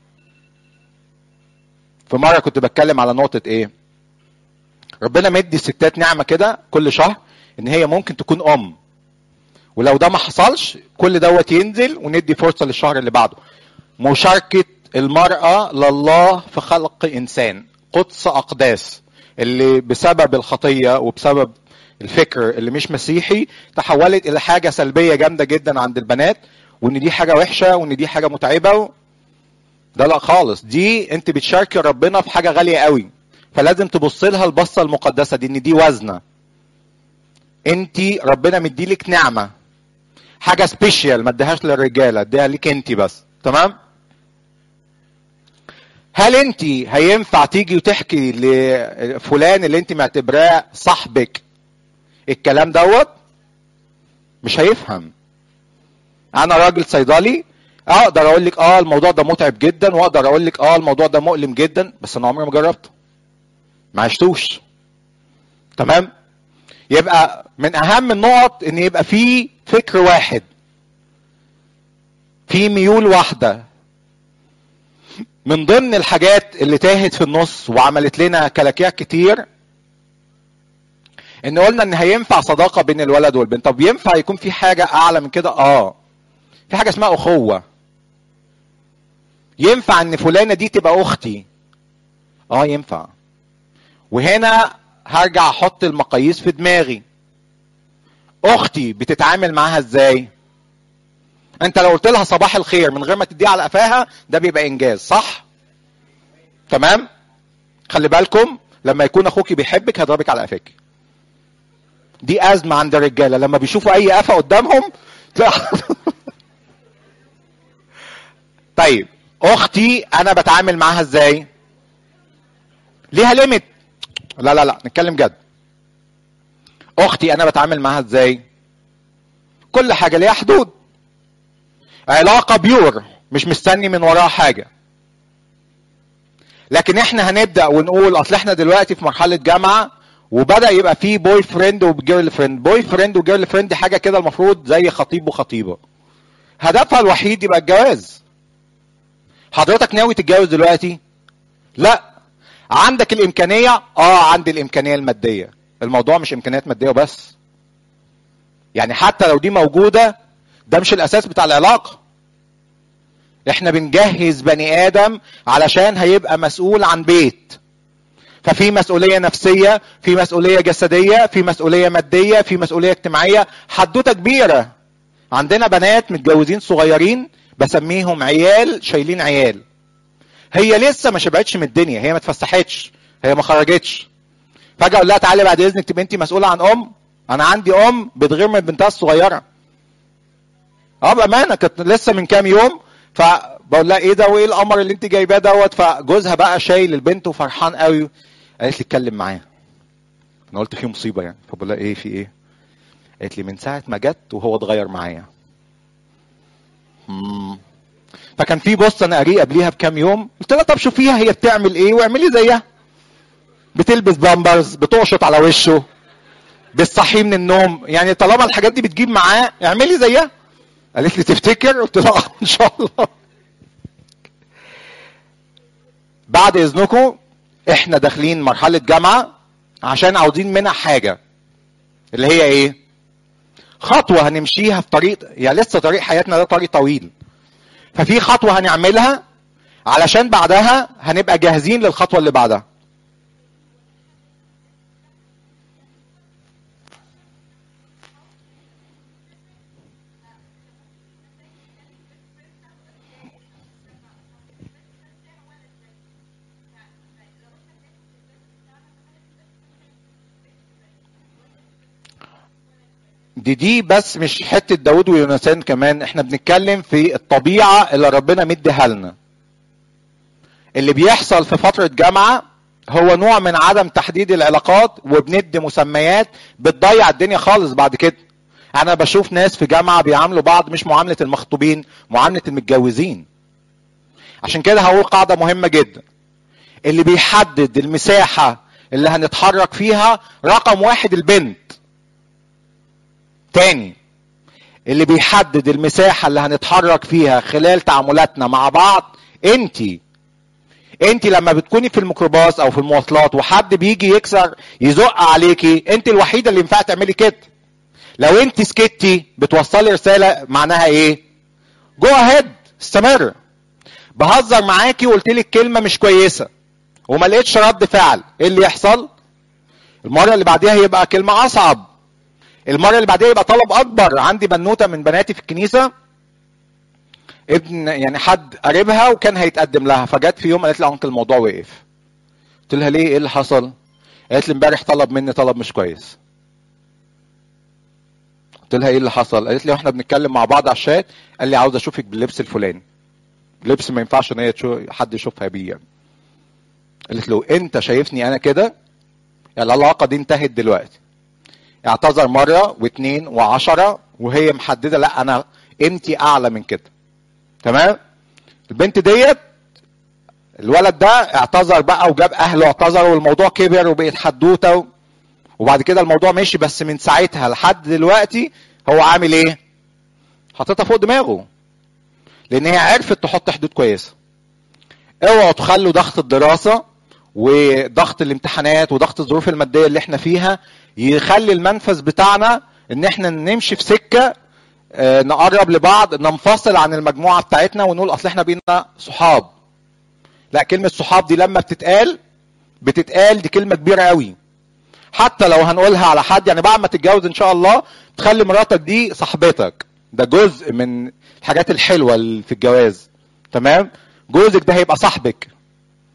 Speaker 1: في مرة كنت بتكلم على نقطة ايه ربنا مدي الستات نعمة كده كل شهر ان هي ممكن تكون ام ولو ده ما حصلش كل دوت ينزل وندي فرصة للشهر اللي بعده مشاركة المرأة لله في خلق انسان قدس اقداس اللي بسبب الخطية وبسبب الفكر اللي مش مسيحي تحولت الى حاجه سلبيه جامده جدا عند البنات وان دي حاجه وحشه وان دي حاجه متعبه ده لا خالص دي انت بتشاركي ربنا في حاجه غاليه قوي فلازم تبص لها البصه المقدسه دي ان دي وزنه انت ربنا مديلك نعمه حاجه سبيشال ما اديهاش للرجاله اديها ليك انت بس تمام هل انت هينفع تيجي وتحكي لفلان اللي انت معتبراه صاحبك الكلام دوت مش هيفهم انا راجل صيدلي اقدر اقول لك اه الموضوع ده متعب جدا واقدر اقول لك اه الموضوع ده مؤلم جدا بس انا عمري ما جربته ما عشتوش تمام يبقى من اهم النقط ان يبقى في فكر واحد في ميول واحده من ضمن الحاجات اللي تاهت في النص وعملت لنا كلاكيع كتير ان قلنا ان هينفع صداقه بين الولد والبنت طب ينفع يكون في حاجه اعلى من كده اه في حاجه اسمها اخوه ينفع ان فلانه دي تبقى اختي اه ينفع وهنا هرجع احط المقاييس في دماغي اختي بتتعامل معاها ازاي انت لو قلت لها صباح الخير من غير ما تديها على قفاها ده بيبقى انجاز صح تمام خلي بالكم لما يكون اخوك بيحبك هيضربك على قفاك دي ازمه عند الرجاله لما بيشوفوا اي قفا قدامهم تلاقي طيب اختي انا بتعامل معاها ازاي ليها ليميت لا لا لا نتكلم جد اختي انا بتعامل معاها ازاي كل حاجه ليها حدود علاقه بيور مش مستني من وراها حاجه لكن احنا هنبدا ونقول اصل احنا دلوقتي في مرحله جامعه وبدا يبقى في بوي فريند وجيرل فريند بوي فريند وجيرل فريند دي حاجه كده المفروض زي خطيب وخطيبه هدفها الوحيد يبقى الجواز حضرتك ناوي تتجوز دلوقتي لا عندك الامكانيه اه عندي الامكانيه الماديه الموضوع مش امكانيات ماديه وبس يعني حتى لو دي موجوده ده مش الاساس بتاع العلاقه احنا بنجهز بني ادم علشان هيبقى مسؤول عن بيت ففي مسؤوليه نفسيه في مسؤوليه جسديه في مسؤوليه ماديه في مسؤوليه اجتماعيه حدوته كبيره عندنا بنات متجوزين صغيرين بسميهم عيال شايلين عيال هي لسه ما شبعتش من الدنيا هي ما اتفسحتش هي ما خرجتش فجاه اقول لها تعالي بعد اذنك تبقى انت مسؤوله عن ام انا عندي ام بتغير من بنتها الصغيره اه بامانه كانت لسه من كام يوم فبقول لها ايه ده وايه القمر اللي انت جايباه دوت فجوزها بقى شايل البنت وفرحان قوي قالت لي اتكلم معاه انا قلت في مصيبه يعني فبقول لها ايه في ايه قالت لي من ساعه ما جت وهو اتغير معايا مم. فكان في بوست انا قاريه قبليها بكام يوم قلت لها طب شوفيها هي بتعمل ايه واعملي زيها بتلبس بامبرز بتقشط على وشه بتصحيه من النوم يعني طالما الحاجات دي بتجيب معاه اعملي زيها قالت لي تفتكر قلت لها ان شاء الله بعد اذنكم احنا داخلين مرحله جامعه عشان عاوزين منها حاجه اللي هي ايه خطوه هنمشيها في طريق يعني لسه طريق حياتنا ده طريق طويل ففي خطوه هنعملها علشان بعدها هنبقى جاهزين للخطوه اللي بعدها دي دي بس مش حته داود ويونسان كمان احنا بنتكلم في الطبيعه اللي ربنا مديها لنا اللي بيحصل في فتره جامعه هو نوع من عدم تحديد العلاقات وبندي مسميات بتضيع الدنيا خالص بعد كده انا بشوف ناس في جامعه بيعاملوا بعض مش معامله المخطوبين معامله المتجوزين عشان كده هقول قاعده مهمه جدا اللي بيحدد المساحه اللي هنتحرك فيها رقم واحد البنت تاني اللي بيحدد المساحة اللي هنتحرك فيها خلال تعاملاتنا مع بعض انتي انتي لما بتكوني في الميكروباص او في المواصلات وحد بيجي يكسر يزق عليكي انت الوحيدة اللي ينفع تعملي كده لو انت سكتي بتوصلي رسالة معناها ايه جو اهيد استمر بهزر معاكي وقلت لك كلمة مش كويسة وما لقيتش رد فعل ايه اللي يحصل المرة اللي بعديها يبقى كلمة اصعب المره اللي بعديها يبقى طلب اكبر عندي بنوته من بناتي في الكنيسه ابن يعني حد قريبها وكان هيتقدم لها فجت في يوم قالت لي انكل الموضوع وقف قلت لها ليه ايه اللي حصل قالت لي امبارح طلب مني طلب مش كويس قلت لها ايه اللي حصل قالت لي واحنا بنتكلم مع بعض على الشات قال لي عاوز اشوفك باللبس الفلاني لبس ما ينفعش ان هي تشوف حد يشوفها بيه يعني قالت له انت شايفني انا كده العلاقه دي انتهت دلوقتي اعتذر مرة واثنين وعشرة وهي محددة لا انا قيمتي اعلى من كده تمام البنت ديت الولد ده اعتذر بقى وجاب اهله اعتذروا والموضوع كبر وبقت حدوته و... وبعد كده الموضوع مشي بس من ساعتها لحد دلوقتي هو عامل ايه حاططها فوق دماغه لان هي عرفت تحط حدود كويسه اوعوا تخلوا ضغط الدراسه وضغط الامتحانات وضغط الظروف الماديه اللي احنا فيها يخلي المنفذ بتاعنا ان احنا نمشي في سكه آه نقرب لبعض ننفصل عن المجموعه بتاعتنا ونقول اصل احنا بينا صحاب لا كلمه صحاب دي لما بتتقال بتتقال دي كلمه كبيره قوي حتى لو هنقولها على حد يعني بعد ما تتجوز ان شاء الله تخلي مراتك دي صاحبتك ده جزء من الحاجات الحلوه اللي في الجواز تمام جوزك ده هيبقى صاحبك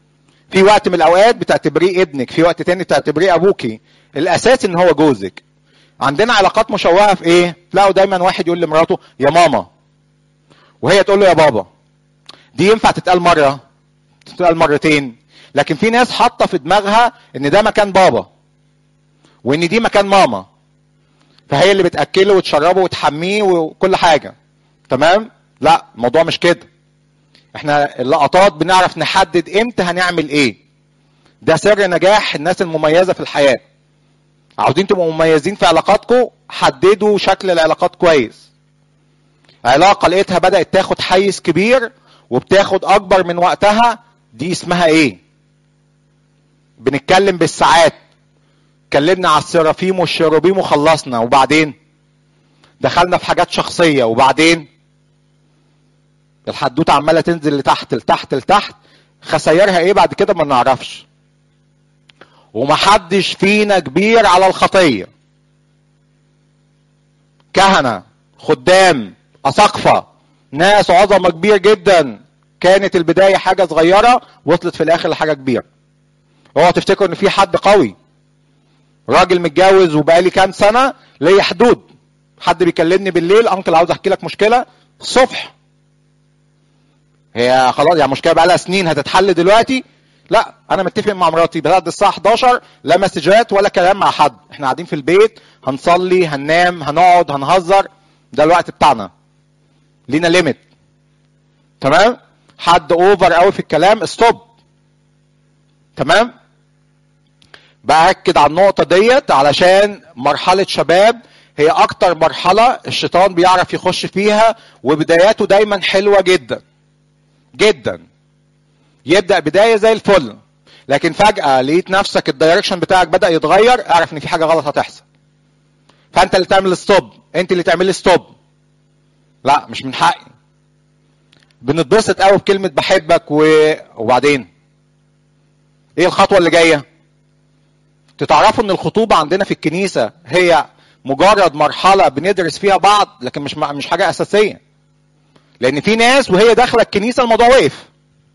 Speaker 1: في وقت من الاوقات بتعتبريه ابنك في وقت تاني بتعتبريه ابوكي الاساس ان هو جوزك عندنا علاقات مشوهه في ايه تلاقوا دايما واحد يقول لمراته يا ماما وهي تقول له يا بابا دي ينفع تتقال مره تتقال مرتين لكن في ناس حاطه في دماغها ان ده مكان بابا وان دي مكان ماما فهي اللي بتاكله وتشربه وتحميه وكل حاجه تمام لا الموضوع مش كده احنا اللقطات بنعرف نحدد امتى هنعمل ايه ده سر نجاح الناس المميزه في الحياه عاوزين تبقوا مميزين في علاقاتكم حددوا شكل العلاقات كويس علاقه لقيتها بدات تاخد حيز كبير وبتاخد اكبر من وقتها دي اسمها ايه بنتكلم بالساعات اتكلمنا على السرافيم والشيروبيم وخلصنا وبعدين دخلنا في حاجات شخصيه وبعدين الحدوته عماله تنزل لتحت لتحت لتحت خسايرها ايه بعد كده ما نعرفش ومحدش فينا كبير على الخطيه كهنه خدام اساقفه ناس عظمه كبير جدا كانت البدايه حاجه صغيره وصلت في الاخر لحاجه كبيره اوعوا تفتكروا ان في حد قوي راجل متجوز وبقالي كام سنه ليا حدود حد بيكلمني بالليل انكل عاوز احكي لك مشكله الصبح هي خلاص يعني مشكله بقى لها سنين هتتحل دلوقتي لا انا متفق مع مراتي بعد الساعه 11 لا مسجات ولا كلام مع حد احنا قاعدين في البيت هنصلي هننام هنقعد هنهزر ده الوقت بتاعنا لينا ليميت تمام حد اوفر قوي في الكلام ستوب تمام باكد على النقطه ديت علشان مرحله شباب هي اكتر مرحله الشيطان بيعرف يخش فيها وبداياته دايما حلوه جدا جدا يبدا بدايه زي الفل لكن فجاه لقيت نفسك الدايركشن بتاعك بدا يتغير اعرف ان في حاجه غلط هتحصل فانت اللي تعمل ستوب انت اللي تعمل ستوب لا مش من حقي بنتبسط قوي بكلمه بحبك و... وبعدين ايه الخطوه اللي جايه تتعرفوا ان الخطوبه عندنا في الكنيسه هي مجرد مرحله بندرس فيها بعض لكن مش مش حاجه اساسيه لان في ناس وهي داخله الكنيسه الموضوع وقف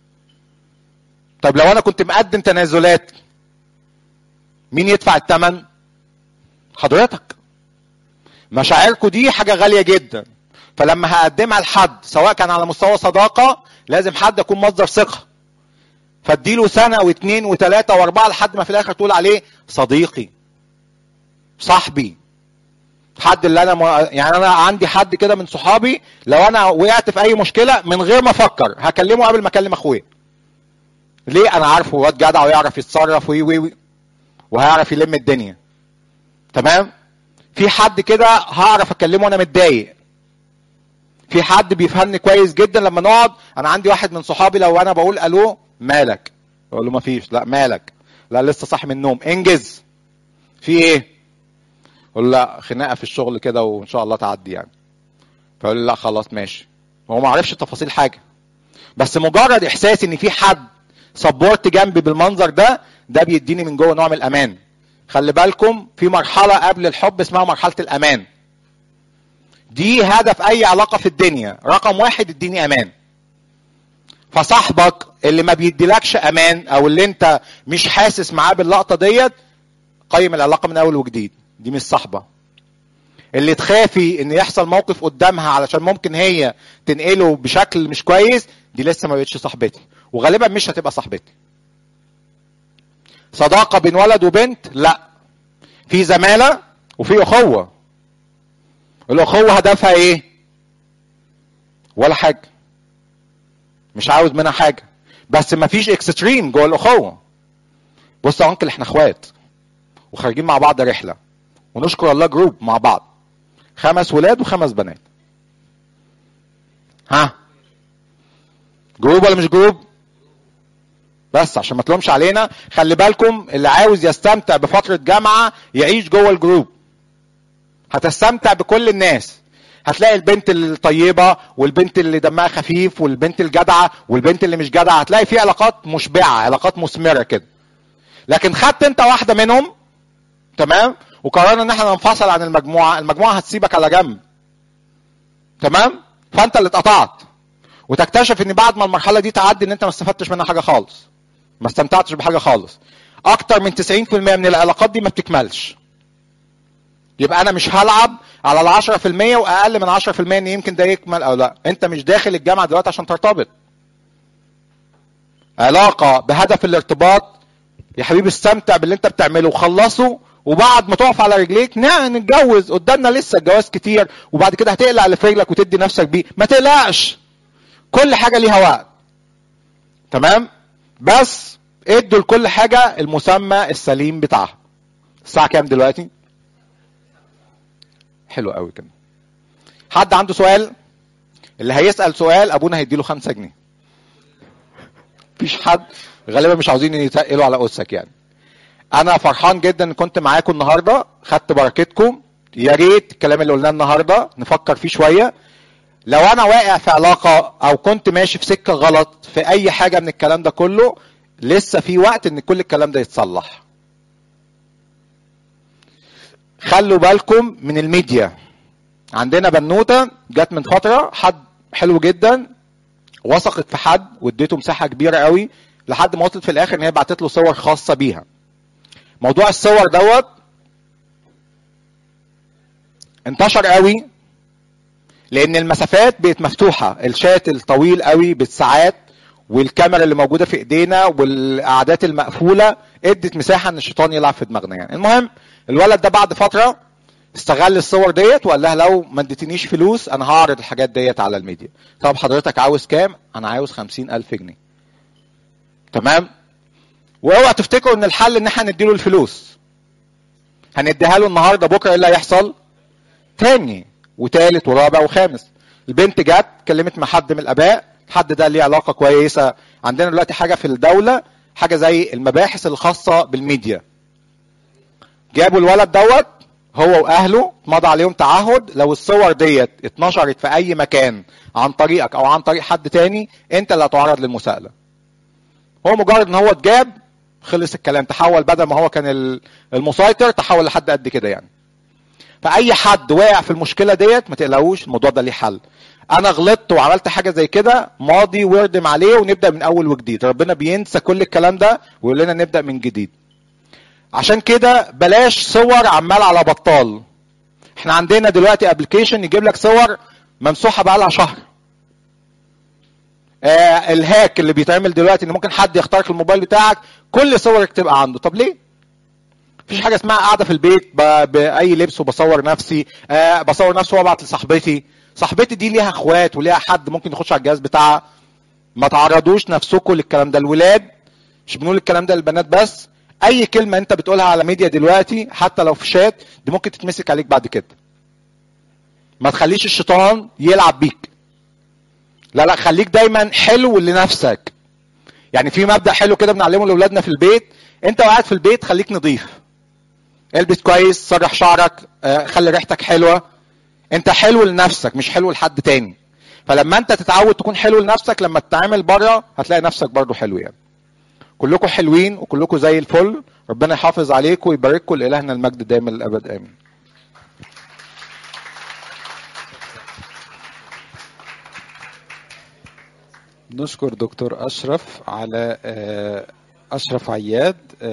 Speaker 1: طب لو انا كنت مقدم تنازلات مين يدفع الثمن حضرتك مشاعركم دي حاجه غاليه جدا فلما هقدمها لحد سواء كان على مستوى صداقه لازم حد يكون مصدر ثقه فاديله سنه واثنين وثلاثه واربعه لحد ما في الاخر تقول عليه صديقي صاحبي حد اللي انا م... يعني انا عندي حد كده من صحابي لو انا وقعت في اي مشكله من غير ما افكر هكلمه قبل ما اكلم اخويا ليه انا عارفه واد جدع ويعرف يتصرف وي وي وي وهيعرف يلم الدنيا تمام في حد كده هعرف اكلمه وانا متضايق في حد بيفهمني كويس جدا لما نقعد انا عندي واحد من صحابي لو انا بقول الو مالك اقول له مفيش لا مالك لا لسه صاحي من النوم انجز في ايه اقول لا خناقه في الشغل كده وان شاء الله تعدي يعني فيقول لي لا خلاص ماشي هو ما عرفش تفاصيل حاجه بس مجرد احساس ان في حد سبورت جنبي بالمنظر ده ده بيديني من جوه نوع من الامان خلي بالكم في مرحله قبل الحب اسمها مرحله الامان دي هدف اي علاقه في الدنيا رقم واحد اديني امان فصاحبك اللي ما بيديلكش امان او اللي انت مش حاسس معاه باللقطه ديت قيم العلاقه من اول وجديد دي مش صاحبه اللي تخافي ان يحصل موقف قدامها علشان ممكن هي تنقله بشكل مش كويس دي لسه ما بقتش صاحبتي وغالبا مش هتبقى صاحبتي صداقه بين ولد وبنت لا في زماله وفي اخوه الاخوه هدفها ايه ولا حاجه مش عاوز منها حاجه بس ما فيش اكستريم جوه الاخوه بص يا انكل احنا اخوات وخارجين مع بعض رحله ونشكر الله جروب مع بعض خمس ولاد وخمس بنات ها جروب ولا مش جروب بس عشان ما تلومش علينا خلي بالكم اللي عاوز يستمتع بفترة جامعة يعيش جوه الجروب هتستمتع بكل الناس هتلاقي البنت الطيبة والبنت اللي دمها خفيف والبنت الجدعة والبنت اللي مش جدعة هتلاقي في علاقات مشبعة علاقات مثمرة كده لكن خدت انت واحدة منهم تمام وقررنا ان احنا ننفصل عن المجموعة المجموعة هتسيبك على جنب تمام فانت اللي اتقطعت وتكتشف ان بعد ما المرحلة دي تعدي ان انت ما استفدتش منها حاجة خالص ما استمتعتش بحاجه خالص اكتر من 90% من العلاقات دي ما بتكملش يبقى انا مش هلعب على ال 10% واقل من 10% ان يمكن ده يكمل او لا انت مش داخل الجامعه دلوقتي عشان ترتبط علاقه بهدف الارتباط يا حبيبي استمتع باللي انت بتعمله وخلصه وبعد ما تقف على رجليك نعم نتجوز قدامنا لسه الجواز كتير وبعد كده هتقلع اللي في رجلك وتدي نفسك بيه ما تقلقش كل حاجه ليها وقت تمام بس ادوا لكل حاجه المسمى السليم بتاعها الساعه كام دلوقتي حلو قوي كده حد عنده سؤال اللي هيسال سؤال ابونا هيديله خمسة جنيه مفيش حد غالبا مش عاوزين يتقلوا على اسك يعني انا فرحان جدا ان كنت معاكم النهارده خدت بركتكم يا ريت الكلام اللي قلناه النهارده نفكر فيه شويه لو انا واقع في علاقه او كنت ماشي في سكه غلط في اي حاجه من الكلام ده كله لسه في وقت ان كل الكلام ده يتصلح خلوا بالكم من الميديا عندنا بنوته جت من فتره حد حلو جدا وثقت في حد واديته مساحه كبيره قوي لحد ما وصلت في الاخر ان هي بعتت له صور خاصه بيها موضوع الصور دوت انتشر قوي لان المسافات بقت مفتوحه الشات الطويل قوي بالساعات والكاميرا اللي موجوده في ايدينا والقعدات المقفوله ادت مساحه ان الشيطان يلعب في دماغنا يعني المهم الولد ده بعد فتره استغل الصور ديت وقال لها لو ما اديتنيش فلوس انا هعرض الحاجات ديت على الميديا طب حضرتك عاوز كام انا عاوز خمسين الف جنيه تمام واوعى تفتكروا ان الحل ان احنا نديله الفلوس هنديها له النهارده بكره ايه اللي هيحصل تاني وتالت ورابع وخامس البنت جت اتكلمت مع حد من الاباء الحد ده ليه علاقه كويسه عندنا دلوقتي حاجه في الدوله حاجه زي المباحث الخاصه بالميديا جابوا الولد دوت هو واهله مضى عليهم تعهد لو الصور ديت اتنشرت في اي مكان عن طريقك او عن طريق حد تاني انت اللي هتعرض للمساءله هو مجرد ان هو اتجاب خلص الكلام تحول بدل ما هو كان المسيطر تحول لحد قد كده يعني فاي حد واقع في المشكله ديت ما تقلقوش الموضوع ده ليه حل انا غلطت وعملت حاجه زي كده ماضي واردم عليه ونبدا من اول وجديد ربنا بينسى كل الكلام ده ويقول لنا نبدا من جديد عشان كده بلاش صور عمال على بطال احنا عندنا دلوقتي ابلكيشن يجيب لك صور ممسوحه بقى لها شهر آه الهاك اللي بيتعمل دلوقتي ان ممكن حد يخترق الموبايل بتاعك كل صورك تبقى عنده طب ليه مفيش حاجه اسمها قاعده في البيت باي لبس وبصور نفسي آه بصور نفسي وابعت لصاحبتي صاحبتي دي ليها اخوات وليها حد ممكن يخش على الجهاز بتاعها ما تعرضوش نفسكم للكلام ده الولاد مش بنقول الكلام ده للبنات بس اي كلمه انت بتقولها على ميديا دلوقتي حتى لو في شات دي ممكن تتمسك عليك بعد كده ما تخليش الشيطان يلعب بيك لا لا خليك دايما حلو لنفسك يعني في مبدا حلو كده بنعلمه لاولادنا في البيت انت قاعد في البيت خليك نظيف البس كويس سرح شعرك آه، خلي ريحتك حلوه انت حلو لنفسك مش حلو لحد تاني فلما انت تتعود تكون حلو لنفسك لما تتعامل بره هتلاقي نفسك برضو حلو يعني كلكم حلوين وكلكم زي الفل ربنا يحافظ عليكم ويبارككم لالهنا المجد دائما للابد امين
Speaker 2: نشكر دكتور أشرف على آه، أشرف عياد